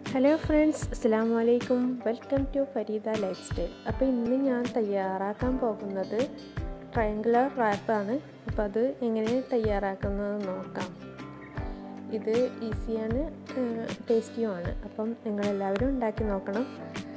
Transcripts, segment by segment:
hello friends അസ്സാം വലൈക്കും welcome to Fareeda lifestyle അപ്പോൾ ഇന്ന് ഞാൻ തയ്യാറാക്കാൻ പോകുന്നത് ട്രയാങ്കുലർ റാപ്പാണ് അപ്പോൾ അത് എങ്ങനെ തയ്യാറാക്കുന്നത് നോക്കാം ഇത് ഈസിയാണ് ടേസ്റ്റിയുമാണ് അപ്പം നിങ്ങളെല്ലാവരും ഉണ്ടാക്കി നോക്കണം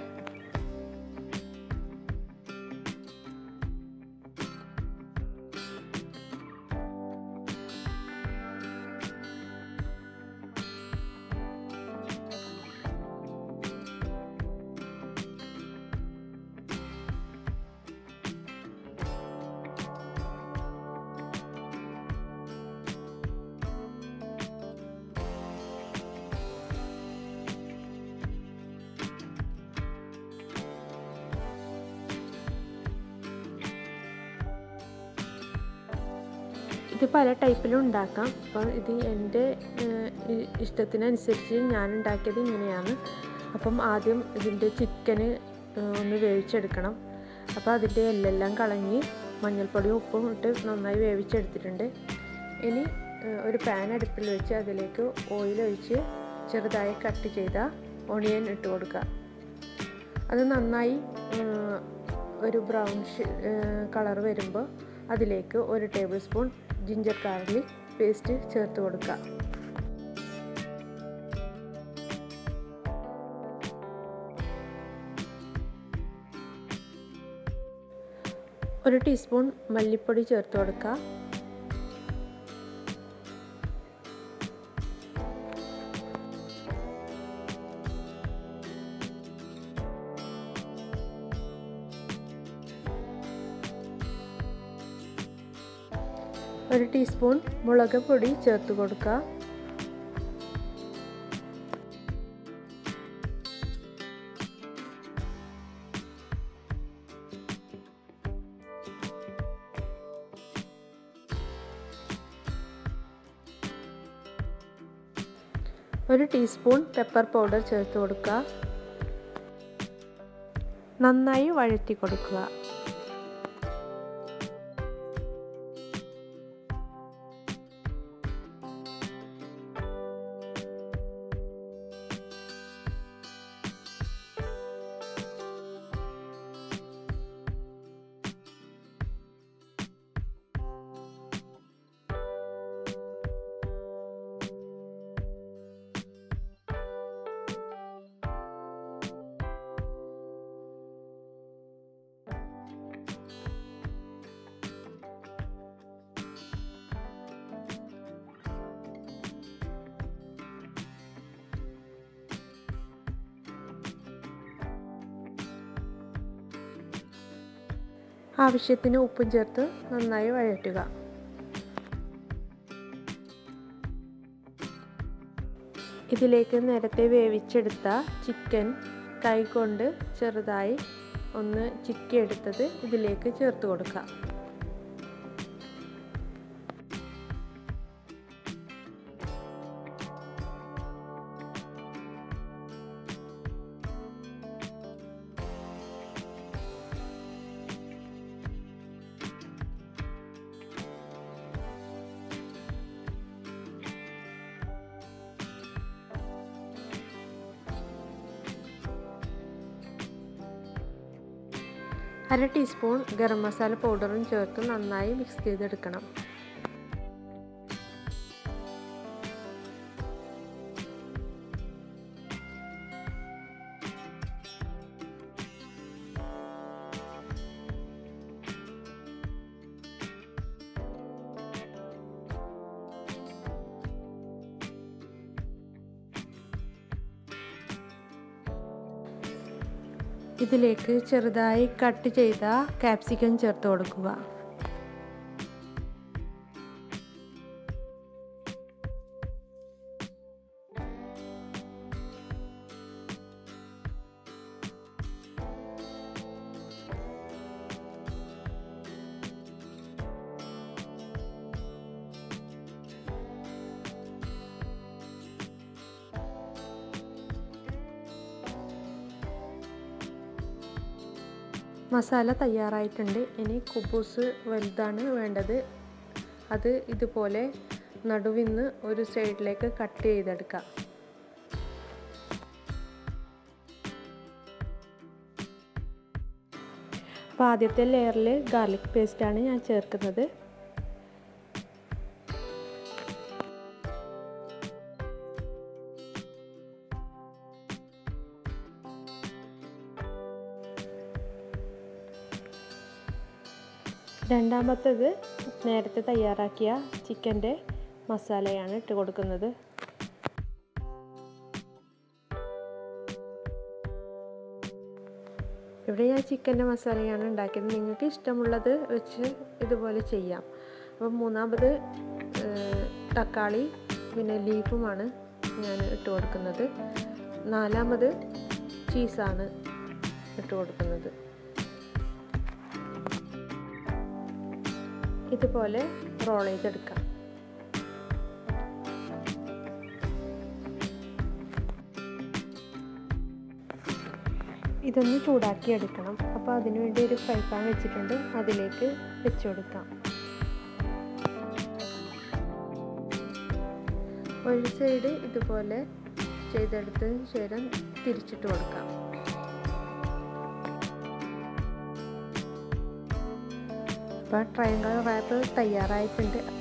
ഇത് പല ടൈപ്പിലും ഉണ്ടാക്കാം അപ്പോൾ ഇത് എൻ്റെ ഇഷ്ടത്തിനനുസരിച്ച് ഞാൻ ഉണ്ടാക്കിയത് ഇങ്ങനെയാണ് അപ്പം ആദ്യം ഇതിൻ്റെ ചിക്കന് ഒന്ന് വേവിച്ചെടുക്കണം അപ്പോൾ അതിൻ്റെ എല്ലെല്ലാം കളഞ്ഞ് മഞ്ഞൾപ്പൊടിയും ഉപ്പും ഇട്ട് നന്നായി വേവിച്ചെടുത്തിട്ടുണ്ട് ഇനി ഒരു പാൻ അടുപ്പിൽ വെച്ച് അതിലേക്ക് ഓയിൽ ഒഴിച്ച് ചെറുതായി കട്ട് ചെയ്ത ഓണിയൻ ഇട്ട് കൊടുക്കുക അത് നന്നായി ഒരു ബ്രൗൺ കളർ വരുമ്പോൾ അതിലേക്ക് ഒരു tablespoon ginger garlic paste ചേർത്ത് കൊടുക്കുക ഒരു ടീസ്പൂൺ മല്ലിപ്പൊടി ചേർത്ത് കൊടുക്കുക ഒരു ടീസ്പൂൺ മുളക് പൊടി ചേർത്ത് കൊടുക്കുക ഒരു ടീസ്പൂൺ പെപ്പർ പൗഡർ ചേർത്ത് കൊടുക്കുക നന്നായി വഴറ്റി കൊടുക്കുക ആവശ്യത്തിന് ഉപ്പും ചേർത്ത് നന്നായി വഴറ്റുക ഇതിലേക്ക് നേരത്തെ വേവിച്ചെടുത്ത ചിക്കൻ കൈകൊണ്ട് ചെറുതായി ഒന്ന് ചിക്കി എടുത്തത് ഇതിലേക്ക് ചേർത്ത് കൊടുക്കുക അര ടീസ്പൂൺ ഗരം മസാല പൗഡറും ചേർത്ത് നന്നായി മിക്സ് ചെയ്തെടുക്കണം ഇതിലേക്ക് ചെറുതായി കട്ട് ചെയ്ത കാപ്സിക്കം ചേർത്ത് കൊടുക്കുക മസാല തയ്യാറായിട്ടുണ്ട് ഇനി കുബൂസ് വലുതാണ് വേണ്ടത് അത് ഇതുപോലെ നടുവിന്ന് ഒരു സൈഡിലേക്ക് കട്ട് ചെയ്തെടുക്കാം അപ്പോൾ ആദ്യത്തെ ലെയറിൽ ഗാർലിക് പേസ്റ്റാണ് ഞാൻ ചേർക്കുന്നത് രണ്ടാമത്തേത് നേരത്തെ തയ്യാറാക്കിയ ചിക്കൻ്റെ മസാലയാണ് ഇട്ട് കൊടുക്കുന്നത് ഇവിടെ ഞാൻ ചിക്കൻ്റെ മസാലയാണ് ഉണ്ടാക്കിയത് നിങ്ങൾക്ക് ഇഷ്ടമുള്ളത് വെച്ച് ഇതുപോലെ ചെയ്യാം അപ്പം മൂന്നാമത് തക്കാളി പിന്നെ ലീഫുമാണ് ഞാൻ ഇട്ട് കൊടുക്കുന്നത് നാലാമത് ചീസാണ് ഇട്ട് കൊടുക്കുന്നത് ഇതുപോലെ റോൾ ചെയ്തെടുക്കാം ഇതൊന്ന് ചൂടാക്കി എടുക്കണം അപ്പോൾ അതിനു വേണ്ടി ഒരു ഫ്രൈ പാൻ വെച്ചിട്ടുണ്ട് അതിലേക്ക് വെച്ച് കൊടുക്കാം ഒരു സൈഡ് ഇതുപോലെ ചെയ്തെടുത്തതിന് ശേഷം തിരിച്ചിട്ട് കൊടുക്കാം അപ്പോൾ ട്രയാങ്കിൾ റാപ്പ് തയ്യാറായിട്ടുണ്ട്